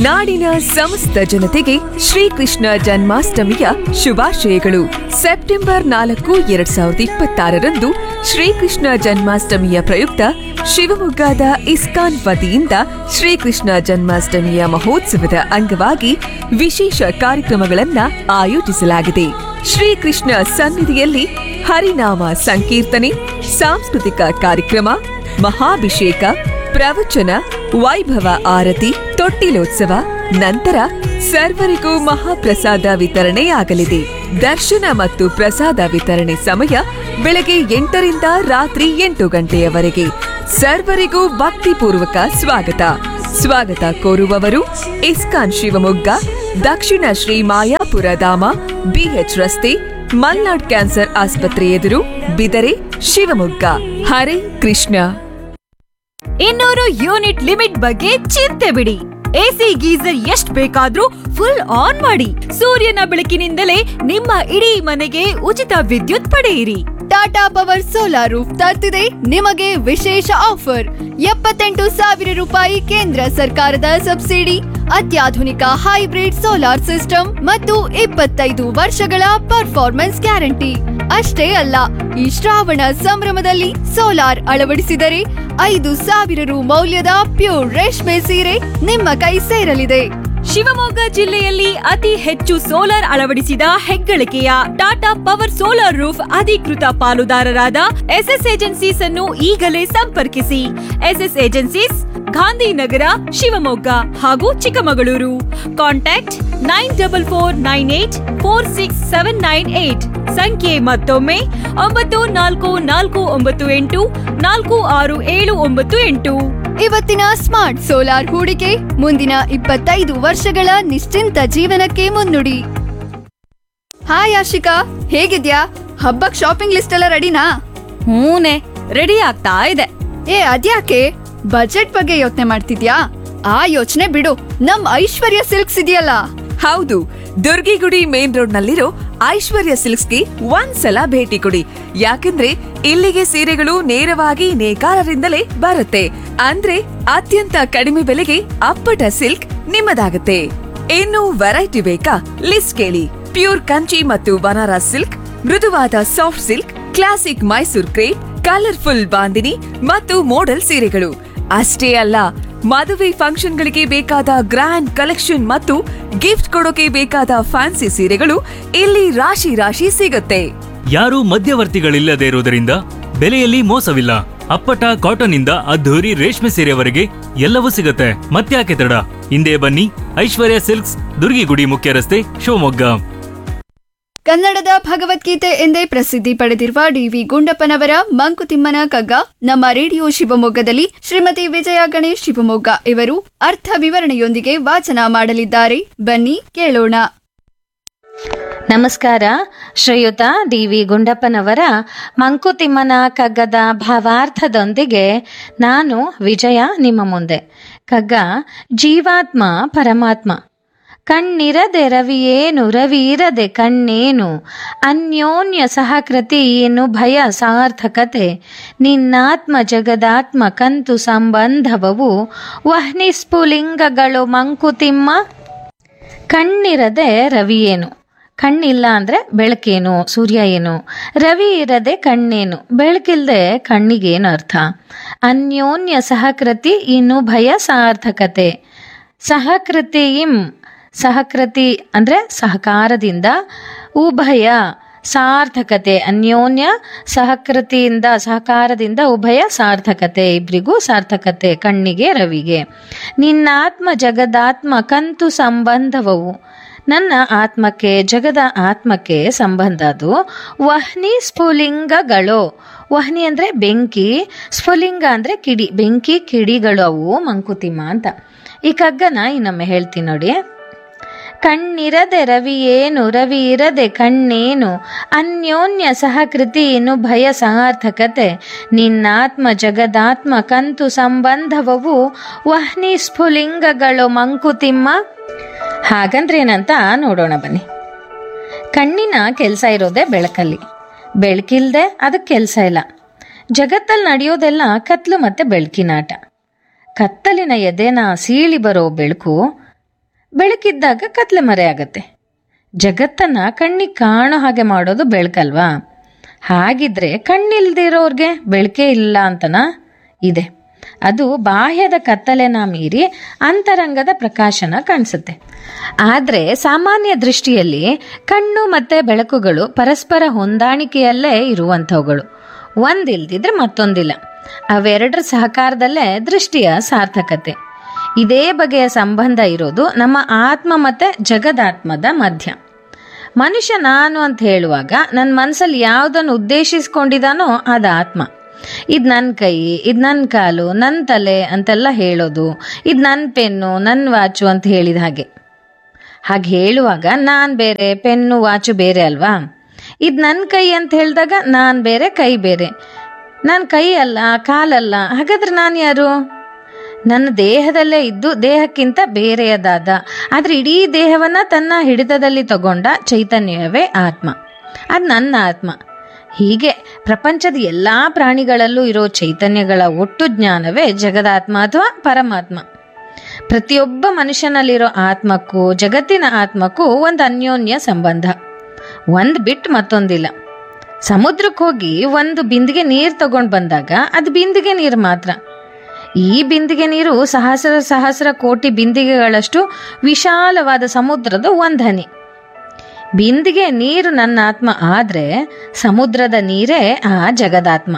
ನಾಡಿನ ಸಮಸ್ತ ಜನತೆಗೆ ಶ್ರೀಕೃಷ್ಣ ಜನ್ಮಾಷ್ಟಮಿಯ ಶುಭಾಶಯಗಳು ಸೆಪ್ಟೆಂಬರ್ ನಾಲ್ಕು ಎರಡ್ ಸಾವಿರದ ಇಪ್ಪತ್ತಾರರಂದು ಶ್ರೀಕೃಷ್ಣ ಜನ್ಮಾಷ್ಟಮಿಯ ಪ್ರಯುಕ್ತ ಶಿವಮೊಗ್ಗದ ಇಸ್ಕಾನ್ ವತಿಯಿಂದ ಶ್ರೀಕೃಷ್ಣ ಜನ್ಮಾಷ್ಟಮಿಯ ಮಹೋತ್ಸವದ ಅಂಗವಾಗಿ ವಿಶೇಷ ಕಾರ್ಯಕ್ರಮಗಳನ್ನ ಆಯೋಜಿಸಲಾಗಿದೆ ಶ್ರೀಕೃಷ್ಣ ಸನ್ನಿಧಿಯಲ್ಲಿ ಹರಿನಾಮ ಸಂಕೀರ್ತನೆ ಸಾಂಸ್ಕೃತಿಕ ಕಾರ್ಯಕ್ರಮ ಮಹಾಭಿಷೇಕ ಪ್ರವಚನ ವೈಭವ ಆರತಿ ತೊಟ್ಟಿಲೋತ್ಸವ ನಂತರ ಸರ್ವರಿಗೂ ಮಹಾಪ್ರಸಾದ ವಿತರಣೆಯಾಗಲಿದೆ ದರ್ಶನ ಮತ್ತು ಪ್ರಸಾದ ವಿತರಣೆ ಸಮಯ ಬೆಳಗ್ಗೆ ಎಂಟರಿಂದ ರಾತ್ರಿ ಎಂಟು ಗಂಟೆಯವರೆಗೆ ಸರ್ವರಿಗೂ ಭಕ್ತಿಪೂರ್ವಕ ಸ್ವಾಗತ ಸ್ವಾಗತ ಕೋರುವವರು ಇಸ್ಕಾನ್ ಶಿವಮೊಗ್ಗ ದಕ್ಷಿಣ ಶ್ರೀ ಮಾಯಾಪುರ ಧಾಮ ಬಿಎಚ್ ರಸ್ತೆ ಮಲ್ನಾಡ್ ಕ್ಯಾನ್ಸರ್ ಆಸ್ಪತ್ರೆ ಎದುರು ಬಿದರೆ ಶಿವಮೊಗ್ಗ ಹರೇ ಕೃಷ್ಣ ಇನ್ನೂರು ಯೂನಿಟ್ ಲಿಮಿಟ್ ಬಗ್ಗೆ ಚಿಂತೆ ಬಿಡಿ ಎಸಿ ಗೀಸರ್ ಎಷ್ಟ್ ಬೇಕಾದ್ರೂ ಫುಲ್ ಆನ್ ಮಾಡಿ ಸೂರ್ಯನ ಬೆಳಕಿನಿಂದಲೇ ನಿಮ್ಮ ಇಡೀ ಮನೆಗೆ ಉಚಿತ ವಿದ್ಯುತ್ ಪಡೆಯಿರಿ ಟಾಟಾ ಪವರ್ ಸೋಲಾರ್ ರೂಫ್ ತರ್ತಿದೆ ನಿಮಗೆ ವಿಶೇಷ ಆಫರ್ ಎಪ್ಪತ್ತೆಂಟು ಸಾವಿರ ರೂಪಾಯಿ ಕೇಂದ್ರ ಸರ್ಕಾರದ ಸಬ್ಸಿಡಿ ಅತ್ಯಾಧುನಿಕ ಹೈಬ್ರಿಡ್ ಸೋಲಾರ್ ಸಿಸ್ಟಮ್ ಮತ್ತು ಇಪ್ಪತ್ತೈದು ವರ್ಷಗಳ ಪರ್ಫಾರ್ಮೆನ್ಸ್ ಗ್ಯಾರಂಟಿ ಅಷ್ಟೇ ಅಲ್ಲ ಈ ಶ್ರಾವಣ ಸಂಭ್ರಮದಲ್ಲಿ ಸೋಲಾರ್ ಅಳವಡಿಸಿದರೆ ಐದು ಸಾವಿರ ರು ಮೌಲ್ಯದ ಪ್ಯೂರ್ ರೇಷ್ಮೆ ಸೀರೆ ನಿಮ್ಮ ಕೈ ಸೇರಲಿದೆ ಶಿವಮೊಗ್ಗ ಜಿಲ್ಲೆಯಲ್ಲಿ ಅತಿ ಹೆಚ್ಚು ಸೋಲಾರ್ ಅಳವಡಿಸಿದ ಹೆಗ್ಗಳಿಕೆಯ ಟಾಟಾ ಪವರ್ ಸೋಲಾರ್ ರೂಫ್ ಅಧಿಕೃತ ಪಾಲುದಾರರಾದ ಎಸ್ಎಸ್ ಏಜೆನ್ಸೀಸ್ ಅನ್ನು ಈಗಲೇ ಸಂಪರ್ಕಿಸಿ ಎಸ್ಎಸ್ ಏಜೆನ್ಸೀಸ್ ಗಾಂಧಿನಗರ ಶಿವಮೊಗ್ಗ ಹಾಗೂ Chikkamagaluru contact nine double four nine eight four six seven nine eight ಸಂಖ್ಯೆ ಮತ್ತೊಮ್ಮೆ ಒಂಬತ್ತು ನಾಲ್ಕು ನಾಲ್ಕು ಒಂಬತ್ತು ಎಂಟು ನಾಲ್ಕು ಆರು ಏಳು ಒಂಬತ್ತು ಎಂಟು ಇವತ್ತಿನ ಸ್ಮಾರ್ಟ್ ಸೋಲಾರ್ ಹೂಡಿಕೆ ಮುಂದಿನ ಇಪ್ಪತ್ತೈದು ವರ್ಷಗಳ ನಿಶ್ಚಿಂತ ಜೀವನಕ್ಕೆ ಮುನ್ನುಡಿ ಹಾಯ್ ಆಶಿಕಾ ಹೇಗಿದ್ಯಾ ಹಬ್ಬಕ್ ಶಾಪಿಂಗ್ ಲಿಸ್ಟ್ ಎಲ್ಲ ರೆಡಿನಾ ಹೂನೆ ರೆಡಿ ಆಗ್ತಾ ಇದೆ ಏ ಅದ್ಯಾಕೆ ಬಜೆಟ್ ಬಗ್ಗೆ ಯೋಚನೆ ಮಾಡ್ತಿದ್ಯಾ ಆ ಯೋಚನೆ ಬಿಡು ನಮ್ ಐಶ್ವರ್ಯ ಸಿಲ್ಕ್ಸ್ ಇದೆಯಲ್ಲ ಹೌದು ದುರ್ಗಿಗುಡಿ ಮೇನ್ ರೋಡ್ ನಲ್ಲಿರೋ ಐಶ್ವರ್ಯ ಸಿಲ್ಕ್ಸ್ಗೆ ಒಂದ್ಸಲ ಭೇಟಿ ಕೊಡಿ ಯಾಕಂದ್ರೆ ಇಲ್ಲಿಗೆ ಸೀರೆಗಳು ನೇರವಾಗಿ ನೇಕಾರರಿಂದಲೇ ಬರುತ್ತೆ ಅಂದ್ರೆ ಅತ್ಯಂತ ಕಡಿಮೆ ಬೆಲೆಗೆ ಅಪ್ಪಟ ಸಿಲ್ಕ್ ನಿಮ್ಮದಾಗುತ್ತೆ ಇನ್ನು ವೆರೈಟಿ ಬೇಕಾ ಲಿಸ್ಟ್ ಕೇಳಿ ಪ್ಯೂರ್ ಕಂಚಿ ಮತ್ತು ಬನಾರಸ್ ಸಿಲ್ಕ್ ಮೃದುವಾದ soft silk classic Mysore crepe colourful bandhani ಮತ್ತು ಮೋಡಲ್ ಸೀರೆಗಳು ಅಷ್ಟೇ ಅಲ್ಲ ಮದುವೆ ಫಂಕ್ಷನ್ಗಳಿಗೆ ಬೇಕಾದ ಗ್ರ್ಯಾಂಡ್ ಕಲೆಕ್ಷನ್ ಮತ್ತು ಗಿಫ್ಟ್ ಕೊಡೋಕೆ ಬೇಕಾದ ಫ್ಯಾನ್ಸಿ ಸೀರೆಗಳು ಇಲ್ಲಿ ರಾಶಿ ರಾಶಿ ಸಿಗುತ್ತೆ ಯಾರೂ ಮಧ್ಯವರ್ತಿಗಳಿಲ್ಲದೆ ಇರುವುದರಿಂದ ಬೆಲೆಯಲ್ಲಿ ಮೋಸವಿಲ್ಲ ಅಪ್ಪಟ ಕಾಟನ್ ಇಂದ ಅದ್ಧೂರಿ ರೇಷ್ಮೆ ಸೀರೆವರೆಗೆ ಎಲ್ಲವೂ ಸಿಗುತ್ತೆ ಮತ್ತ್ಯಾಕೆ ತಡ ಹಿಂದೆ ಬನ್ನಿ ಐಶ್ವರ್ಯ ಸಿಲ್ಕ್ಸ್ ದುರ್ಗಿಗುಡಿ ಮುಖ್ಯ ರಸ್ತೆ ಶಿವಮೊಗ್ಗ ಕನ್ನಡದ ಭಗವದ್ಗೀತೆ ಎಂದೇ ಪ್ರಸಿದ್ಧಿ ಪಡೆದಿರುವ ಡಿವಿ ಗುಂಡಪ್ಪನವರ ಮಂಕುತಿಮ್ಮನ ಕಗ್ಗ ನಮ್ಮ ರೇಡಿಯೋ ಶಿವಮೊಗ್ಗದಲ್ಲಿ ಶ್ರೀಮತಿ ವಿಜಯ ಗಣೇಶ್ ಶಿವಮೊಗ್ಗ ಇವರು ಅರ್ಥ ವಿವರಣೆಯೊಂದಿಗೆ ವಾಚನ ಮಾಡಲಿದ್ದಾರೆ ಬನ್ನಿ ಕೇಳೋಣ ನಮಸ್ಕಾರ ಶ್ರೀಯುತ ಡಿ ವಿ ಗುಂಡಪ್ಪನವರ ಮಂಕುತಿಮ್ಮನ ಕಗ್ಗದ ಭಾವಾರ್ಥದೊಂದಿಗೆ ನಾನು ವಿಜಯ ನಿಮ್ಮ ಮುಂದೆ ಕಗ್ಗ ಜೀವಾತ್ಮ ಪರಮಾತ್ಮ ಕಣ್ಣಿರದೆ ರವಿಯೇನು ರವಿ ಇರದೆ ಕಣ್ಣೇನು ಅನ್ಯೋನ್ಯ ಸಹಕೃತಿ ಏನು ಭಯ ಸಾರ್ಥಕತೆ ನಿನ್ನಾತ್ಮ ಜಗದಾತ್ಮ ಕಂತು ಸಂಬಂಧವವು ವಹ್ನಿಸ್ಫುಲಿಂಗಗಳು ಮಂಕುತಿಮ್ಮ ಕಣ್ಣಿರದೆ ರವಿಯೇನು ಕಣ್ಣಿಲ್ಲ ಅಂದರೆ ಬೆಳಕೇನು ಸೂರ್ಯ ಏನು ರವಿ ಇರದೆ ಕಣ್ಣೇನು ಬೆಳಕಿಲ್ಲದೆ ಕಣ್ಣಿಗೇನು ಅರ್ಥ ಅನ್ಯೋನ್ಯ ಸಹಕೃತಿ ಇನ್ನು ಭಯ ಸಾರ್ಥಕತೆ ಸಹಕೃತಿಯಿಂ ಸಹಕೃತಿ ಅಂದರೆ ಸಹಕಾರದಿಂದ ಉಭಯ ಸಾರ್ಥಕತೆ ಅನ್ಯೋನ್ಯ ಸಹಕೃತಿಯಿಂದ ಸಹಕಾರದಿಂದ ಉಭಯ ಸಾರ್ಥಕತೆ ಇಬ್ಬರಿಗೂ ಸಾರ್ಥಕತೆ ಕಣ್ಣಿಗೆ ರವಿಗೆ ನಿನ್ನಾತ್ಮ ಜಗದಾತ್ಮ ಕಂತು ಸಂಬಂಧವವು ನನ್ನ ಆತ್ಮಕ್ಕೆ ಜಗದ ಆತ್ಮಕ್ಕೆ ಸಂಬಂಧ ಅದು ವಹ್ನಿ ಸ್ಫುಲಿಂಗಗಳು ವಹ್ನಿ ಅಂದರೆ ಬೆಂಕಿ ಸ್ಫುಲಿಂಗ ಅಂದರೆ ಕಿಡಿ ಬೆಂಕಿ ಕಿಡಿಗಳು ಅವು ಮಂಕುತಿಮ್ಮ ಅಂತ ಈ ಕಗ್ಗನ ಇನ್ನೊಮ್ಮೆ ಹೇಳ್ತೀನಿ ನೋಡಿ ಕಣ್ಣಿರದೆ ರವಿಯೇನು ರವಿ ಇರದೆ ಕಣ್ಣೇನು ಅನ್ಯೋನ್ಯ ಸಹಕೃತಿ ಏನು ಭಯ ಸಾರ್ಥಕತೆ ನಿನ್ನಾತ್ಮ ಜಗದಾತ್ಮ ಕಂತು ಸಂಬಂಧವವು ವಹ್ನಿ ಸ್ಫುಲಿಂಗಗಳು ಮಂಕುತಿಮ್ಮ ಹಾಗಂದ್ರೇನಂತ ನೋಡೋಣ ಬನ್ನಿ ಕಣ್ಣಿನ ಕೆಲಸ ಇರೋದೇ ಬೆಳಕಲ್ಲಿ ಬೆಳಕಿಲ್ದೆ ಅದಕ್ಕೆ ಕೆಲಸ ಇಲ್ಲ ಜಗತ್ತಲ್ಲಿ ನಡೆಯೋದೆಲ್ಲ ಕತ್ಲು ಮತ್ತು ಬೆಳಕಿನಾಟ ಕತ್ತಲಿನ ಎದೆನ ಸೀಳಿ ಬರೋ ಬೆಳಕು ಬೆಳಕಿದ್ದಾಗ ಕತ್ಲೆ ಮರೆ ಆಗತ್ತೆ ಜಗತ್ತನ್ನ ಕಣ್ಣಿಗೆ ಕಾಣೋ ಹಾಗೆ ಮಾಡೋದು ಬೆಳಕಲ್ವಾ ಹಾಗಿದ್ರೆ ಕಣ್ಣಿಲ್ದಿರೋರ್ಗೆ ಬೆಳಕೇ ಇಲ್ಲ ಅಂತನಾ ಇದೆ ಅದು ಬಾಹ್ಯದ ಕತ್ತಲೆನ ಮೀರಿ ಅಂತರಂಗದ ಪ್ರಕಾಶನ ಕಾಣಿಸುತ್ತೆ ಆದರೆ ಸಾಮಾನ್ಯ ದೃಷ್ಟಿಯಲ್ಲಿ ಕಣ್ಣು ಮತ್ತೆ ಬೆಳಕುಗಳು ಪರಸ್ಪರ ಹೊಂದಾಣಿಕೆಯಲ್ಲೇ ಇರುವಂಥವುಗಳು ಒಂದಿಲ್ದಿದ್ರೆ ಮತ್ತೊಂದಿಲ್ಲ ಅವೆರಡರ ಸಹಕಾರದಲ್ಲೇ ದೃಷ್ಟಿಯ ಸಾರ್ಥಕತೆ ಇದೇ ಬಗೆಯ ಸಂಬಂಧ ಇರೋದು ನಮ್ಮ ಆತ್ಮ ಮತ್ತೆ ಜಗದಾತ್ಮದ ಮಧ್ಯ ಮನುಷ್ಯ ನಾನು ಅಂತ ಹೇಳುವಾಗ ನನ್ನ ಮನಸ್ಸಲ್ಲಿ ಯಾವುದನ್ನು ಉದ್ದೇಶಿಸ್ಕೊಂಡಿದ್ದಾನೋ ಅದು ಆತ್ಮ ಇದು ನನ್ನ ಕೈ ಇದು ನನ್ನ ಕಾಲು ನನ್ನ ತಲೆ ಅಂತೆಲ್ಲ ಹೇಳೋದು ಇದು ನನ್ನ ಪೆನ್ನು ನನ್ನ ವಾಚು ಅಂತ ಹೇಳಿದ ಹಾಗೆ ಹಾಗೆ ಹೇಳುವಾಗ ನಾನು ಬೇರೆ ಪೆನ್ನು ವಾಚು ಬೇರೆ ಅಲ್ವಾ ಇದು ನನ್ನ ಕೈ ಅಂತ ಹೇಳಿದಾಗ ನಾನು ಬೇರೆ ಕೈ ಬೇರೆ ನಾನು ಕೈ ಅಲ್ಲ ಕಾಲಲ್ಲ ಹಾಗಾದ್ರೆ ನಾನು ಯಾರು ನನ್ನ ದೇಹದಲ್ಲೇ ಇದ್ದು ದೇಹಕ್ಕಿಂತ ಬೇರೆಯದಾದ ಆದರೆ ಇಡೀ ದೇಹವನ್ನ ತನ್ನ ಹಿಡಿತದಲ್ಲಿ ತಗೊಂಡ ಚೈತನ್ಯವೇ ಆತ್ಮ ಅದು ನನ್ನ ಆತ್ಮ ಹೀಗೆ ಪ್ರಪಂಚದ ಎಲ್ಲ ಪ್ರಾಣಿಗಳಲ್ಲೂ ಇರೋ ಚೈತನ್ಯಗಳ ಒಟ್ಟು ಜ್ಞಾನವೇ ಜಗದಾತ್ಮ ಅಥವಾ ಪರಮಾತ್ಮ ಪ್ರತಿಯೊಬ್ಬ ಮನುಷ್ಯನಲ್ಲಿರೋ ಆತ್ಮಕ್ಕೂ ಜಗತ್ತಿನ ಆತ್ಮಕ್ಕೂ ಒಂದು ಅನ್ಯೋನ್ಯ ಸಂಬಂಧ ಒಂದು ಬಿಟ್ಟು ಮತ್ತೊಂದಿಲ್ಲ ಸಮುದ್ರಕ್ಕೆ ಹೋಗಿ ಒಂದು ಬಿಂದಿಗೆ ನೀರು ತಗೊಂಡು ಬಂದಾಗ ಅದು ಬಿಂದಿಗೆ ನೀರು ಮಾತ್ರ ಈ ಬಿಂದಿಗೆ ನೀರು ಸಹಸ್ರ ಸಹಸ್ರ ಕೋಟಿ ಬಿಂದಿಗೆಗಳಷ್ಟು ವಿಶಾಲವಾದ ಸಮುದ್ರದ ಒಂದು ಹನಿ ಬಿಂದಿಗೆ ನೀರು ನನ್ನ ಆತ್ಮ ಆದ್ರೆ ಸಮುದ್ರದ ನೀರೇ ಆ ಜಗದಾತ್ಮ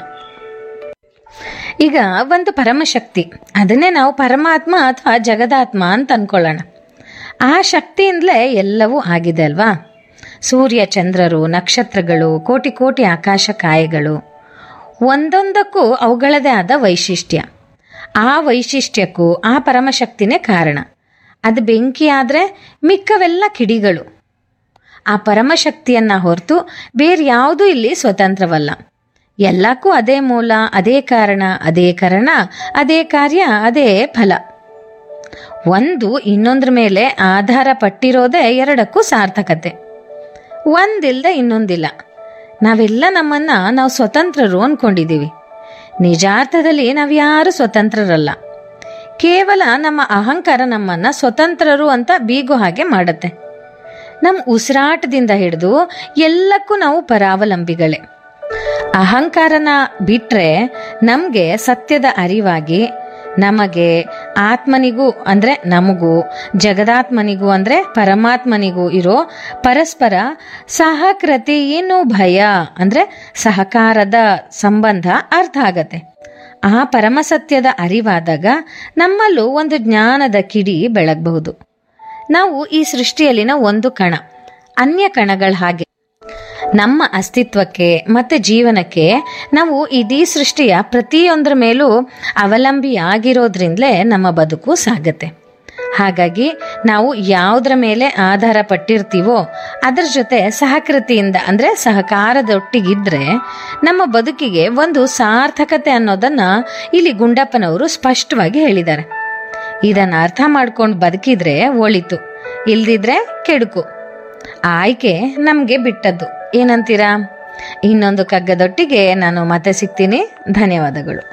ಈಗ ಒಂದು ಪರಮಶಕ್ತಿ ಅದನ್ನೇ ನಾವು ಪರಮಾತ್ಮ ಅಥವಾ ಜಗದಾತ್ಮ ಅಂತ ಅನ್ಕೊಳ್ಳೋಣ ಆ ಶಕ್ತಿಯಿಂದಲೇ ಎಲ್ಲವೂ ಆಗಿದೆ ಅಲ್ವಾ ಸೂರ್ಯ ಚಂದ್ರರು ನಕ್ಷತ್ರಗಳು ಕೋಟಿ ಕೋಟಿ ಆಕಾಶ ಕಾಯಗಳು ಒಂದೊಂದಕ್ಕೂ ಅವುಗಳದೇ ಆದ ವೈಶಿಷ್ಟ್ಯ ಆ ವೈಶಿಷ್ಟ್ಯಕ್ಕೂ ಆ ಪರಮಶಕ್ತಿನೇ ಕಾರಣ ಅದು ಬೆಂಕಿ ಆದರೆ ಮಿಕ್ಕವೆಲ್ಲ ಕಿಡಿಗಳು ಆ ಪರಮಶಕ್ತಿಯನ್ನ ಹೊರತು ಬೇರೆ ಯಾವುದೂ ಇಲ್ಲಿ ಸ್ವತಂತ್ರವಲ್ಲ ಎಲ್ಲಕ್ಕೂ ಅದೇ ಮೂಲ ಅದೇ ಕಾರಣ ಅದೇ ಕಾರಣ ಅದೇ ಕಾರ್ಯ ಅದೇ ಫಲ ಒಂದು ಇನ್ನೊಂದ್ರ ಮೇಲೆ ಆಧಾರ ಪಟ್ಟಿರೋದೇ ಎರಡಕ್ಕೂ ಸಾರ್ಥಕತೆ ಒಂದಿಲ್ಲದೆ ಇನ್ನೊಂದಿಲ್ಲ ನಾವೆಲ್ಲ ನಮ್ಮನ್ನ ನಾವು ಸ್ವತಂತ್ರರು ಅನ್ಕೊಂಡಿದ್ದೀವಿ ನಿಜಾರ್ಥದಲ್ಲಿ ನಾವು ಯಾರು ಸ್ವತಂತ್ರರಲ್ಲ ಕೇವಲ ನಮ್ಮ ಅಹಂಕಾರ ನಮ್ಮನ್ನ ಸ್ವತಂತ್ರರು ಅಂತ ಬೀಗೋ ಹಾಗೆ ಮಾಡುತ್ತೆ ನಮ್ಮ ಉಸಿರಾಟದಿಂದ ಹಿಡಿದು ಎಲ್ಲಕ್ಕೂ ನಾವು ಪರಾವಲಂಬಿಗಳೇ ಅಹಂಕಾರನ ಬಿಟ್ರೆ ನಮಗೆ ಸತ್ಯದ ಅರಿವಾಗಿ ನಮಗೆ ಆತ್ಮನಿಗೂ ಅಂದ್ರೆ ನಮಗೂ ಜಗದಾತ್ಮನಿಗೂ ಅಂದ್ರೆ ಪರಮಾತ್ಮನಿಗೂ ಇರೋ ಪರಸ್ಪರ ಸಹಕೃತಿ ಏನು ಭಯ ಅಂದ್ರೆ ಸಹಕಾರದ ಸಂಬಂಧ ಅರ್ಥ ಆಗತ್ತೆ ಆ ಪರಮಸತ್ಯದ ಅರಿವಾದಾಗ ನಮ್ಮಲ್ಲೂ ಒಂದು ಜ್ಞಾನದ ಕಿಡಿ ಬೆಳಗಬಹುದು ನಾವು ಈ ಸೃಷ್ಟಿಯಲ್ಲಿನ ಒಂದು ಕಣ ಅನ್ಯ ಕಣಗಳ ಹಾಗೆ ನಮ್ಮ ಅಸ್ತಿತ್ವಕ್ಕೆ ಮತ್ತೆ ಜೀವನಕ್ಕೆ ನಾವು ಇಡೀ ಸೃಷ್ಟಿಯ ಪ್ರತಿಯೊಂದರ ಮೇಲೂ ಅವಲಂಬಿಯಾಗಿರೋದ್ರಿಂದಲೇ ನಮ್ಮ ಬದುಕು ಸಾಗತ್ತೆ ಹಾಗಾಗಿ ನಾವು ಯಾವುದರ ಮೇಲೆ ಆಧಾರ ಪಟ್ಟಿರ್ತೀವೋ ಅದರ ಜೊತೆ ಸಹಕೃತಿಯಿಂದ ಅಂದರೆ ಸಹಕಾರದೊಟ್ಟಿಗಿದ್ರೆ ನಮ್ಮ ಬದುಕಿಗೆ ಒಂದು ಸಾರ್ಥಕತೆ ಅನ್ನೋದನ್ನ ಇಲ್ಲಿ ಗುಂಡಪ್ಪನವರು ಸ್ಪಷ್ಟವಾಗಿ ಹೇಳಿದ್ದಾರೆ ಇದನ್ನ ಅರ್ಥ ಮಾಡ್ಕೊಂಡು ಬದುಕಿದ್ರೆ ಒಳಿತು ಇಲ್ದಿದ್ರೆ ಕೆಡುಕು ಆಯ್ಕೆ ನಮಗೆ ಬಿಟ್ಟದ್ದು ಏನಂತೀರಾ ಇನ್ನೊಂದು ಕಗ್ಗದೊಟ್ಟಿಗೆ ನಾನು ಮತ್ತೆ ಸಿಗ್ತೀನಿ ಧನ್ಯವಾದಗಳು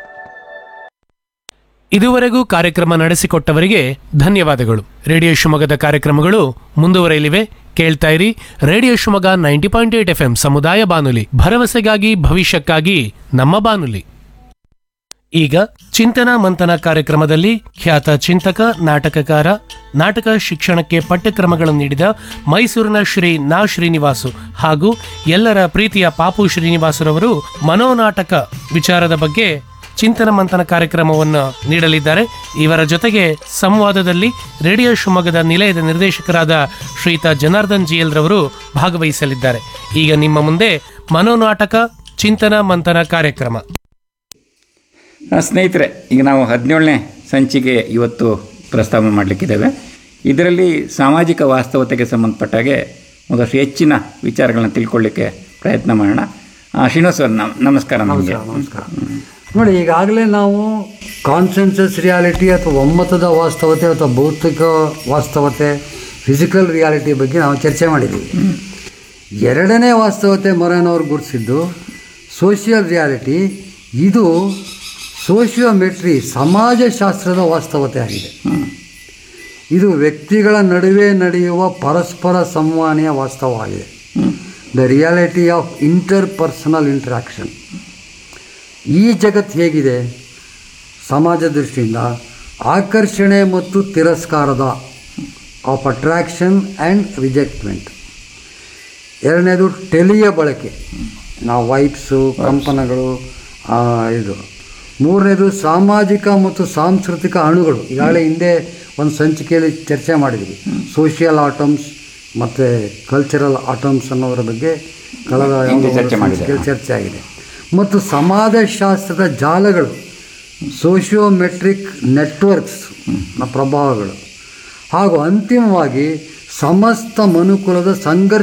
ಇದುವರೆಗೂ ಕಾರ್ಯಕ್ರಮ ನಡೆಸಿಕೊಟ್ಟವರಿಗೆ ಧನ್ಯವಾದಗಳು ರೇಡಿಯೋ ಶಿವಮೊಗ್ಗದ ಕಾರ್ಯಕ್ರಮಗಳು ಮುಂದುವರೆಯಲಿವೆ ಕೇಳ್ತಾ ಇರಿ radio Shivamogga ninety point eight F ಸಮುದಾಯ ಬಾನುಲಿ ಭರವಸೆಗಾಗಿ ಭವಿಷ್ಯಕ್ಕಾಗಿ ನಮ್ಮ ಬಾನುಲಿ ಈಗ ಚಿಂತನ ಮಂಥನ ಕಾರ್ಯಕ್ರಮದಲ್ಲಿ ಖ್ಯಾತ ಚಿಂತಕ ನಾಟಕಕಾರ ನಾಟಕ ಶಿಕ್ಷಣಕ್ಕೆ ಪಠ್ಯಕ್ರಮಗಳನ್ನು ನೀಡಿದ ಮೈಸೂರಿನ ಶ್ರೀ ನಾ ಶ್ರೀನಿವಾಸು ಹಾಗೂ ಎಲ್ಲರ ಪ್ರೀತಿಯ ಪಾಪು ಶ್ರೀನಿವಾಸರವರು ಮನೋನಾಟಕ ವಿಚಾರದ ಬಗ್ಗೆ ಚಿಂತನ ಮಂಥನ ಕಾರ್ಯಕ್ರಮವನ್ನು ನೀಡಲಿದ್ದಾರೆ ಇವರ ಜೊತೆಗೆ ಸಂವಾದದಲ್ಲಿ ರೇಡಿಯೋ ಶಿವಮೊಗ್ಗದ ನಿಲಯದ ನಿರ್ದೇಶಕರಾದ ಶ್ರೀಯುತ ಜನಾರ್ದನ್ ಜಿಎಲ್ ರವರು ಭಾಗವಹಿಸಲಿದ್ದಾರೆ ಈಗ ನಿಮ್ಮ ಮುಂದೆ ಮನೋನಾಟಕ ಚಿಂತನ ಮಂಥನ ಕಾರ್ಯಕ್ರಮ ಆ, ಸ್ನೇಹಿತರೆ ಈಗ ನಾವು ಹದಿನೇಳನೇ ಸಂಚಿಕೆ ಇವತ್ತು ಪ್ರಸ್ತಾವ ಮಾಡಲಿಕ್ಕಿದ್ದೇವೆ ಇದರಲ್ಲಿ ಸಾಮಾಜಿಕ ವಾಸ್ತವತೆಗೆ ಸಂಬಂಧಪಟ್ಟಾಗೆ ಒಂದಷ್ಟು ಹೆಚ್ಚಿನ ವಿಚಾರಗಳನ್ನ ತಿಳ್ಕೊಳ್ಳಿಕ್ಕೆ ಪ್ರಯತ್ನ ಮಾಡೋಣ ಆ, ಶ್ರೀನಿವಾಸ್ ಸರ್ ನಮ್ ನಮಸ್ಕಾರ ನಮಗೆ ನಮಸ್ಕಾರ ನೋಡಿ ಈಗಾಗಲೇ ನಾವು ಕಾನ್ಸೆನ್ಸಸ್ ರಿಯಾಲಿಟಿ ಅಥವಾ ಒಮ್ಮತದ ವಾಸ್ತವತೆ ಅಥವಾ ಭೌತಿಕ ವಾಸ್ತವತೆ ಫಿಸಿಕಲ್ ರಿಯಾಲಿಟಿ ಬಗ್ಗೆ ನಾವು ಚರ್ಚೆ ಮಾಡಿದ್ದೀವಿ ಎರಡನೇ ವಾಸ್ತವತೆ ಮೊರನವ್ರು ಗುರುತಿಸಿದ್ದು ಸೋಷಿಯಲ್ ರಿಯಾಲಿಟಿ ಇದು ಸೋಷಿಯೋಮೆಟ್ರಿ ಸಮಾಜಶಾಸ್ತ್ರದ ವಾಸ್ತವತೆ ಆಗಿದೆ ಇದು ವ್ಯಕ್ತಿಗಳ ನಡುವೆ ನಡೆಯುವ ಪರಸ್ಪರ ಸಂವಹನೆಯ ವಾಸ್ತವವಾಗಿದೆ the reality of interpersonal interaction ಈ ಜಗತ್ತು ಹೇಗಿದೆ ಸಮಾಜ ದೃಷ್ಟಿಯಿಂದ ಆಕರ್ಷಣೆ ಮತ್ತು ತಿರಸ್ಕಾರದ ಆಫ್ ಅಟ್ರಾಕ್ಷನ್ ಆ್ಯಂಡ್ ರಿಜೆಕ್ಟ್ಮೆಂಟ್ ಎರಡನೇದು ಟೆಲಿಯ ಬಳಕೆ ನಾವು ವೈಪ್ಸು ಕಂಪನಗಳು ಆ, ಇದು ಮೂರನೇದು ಸಾಮಾಜಿಕ ಮತ್ತು ಸಾಂಸ್ಕೃತಿಕ ಅಣುಗಳು ಈಗಾಗಲೇ ಹಿಂದೆ ಒಂದು ಸಂಚಿಕೆಯಲ್ಲಿ ಚರ್ಚೆ ಮಾಡಿದ್ವಿ ಸೋಷಿಯಲ್ ಆಟಮ್ಸ್ ಮತ್ತು ಕಲ್ಚರಲ್ ಆಟಮ್ಸ್ ಅನ್ನೋದ್ರ ಬಗ್ಗೆ ಕಳೆದ ಹಿಂದೆ ಯಾವುದೋ ಒಂದು ಚರ್ಚೆ ಮಾಡಿದೆ. ಸಂಚಿಕೆಯಲ್ಲಿ ಚರ್ಚೆ ಆಗಿದೆ ಮತ್ತು ಸಮಾಜಶಾಸ್ತ್ರದ ಜಾಲಗಳು ಸೋಷಿಯೋಮೆಟ್ರಿಕ್ ನೆಟ್ವರ್ಕ್ಸ್ ನ ಪ್ರಭಾವಗಳು ಹಾಗೂ ಅಂತಿಮವಾಗಿ ಸಮಸ್ತ ಮನುಕುಲದ ಸಂಘರ್ಷ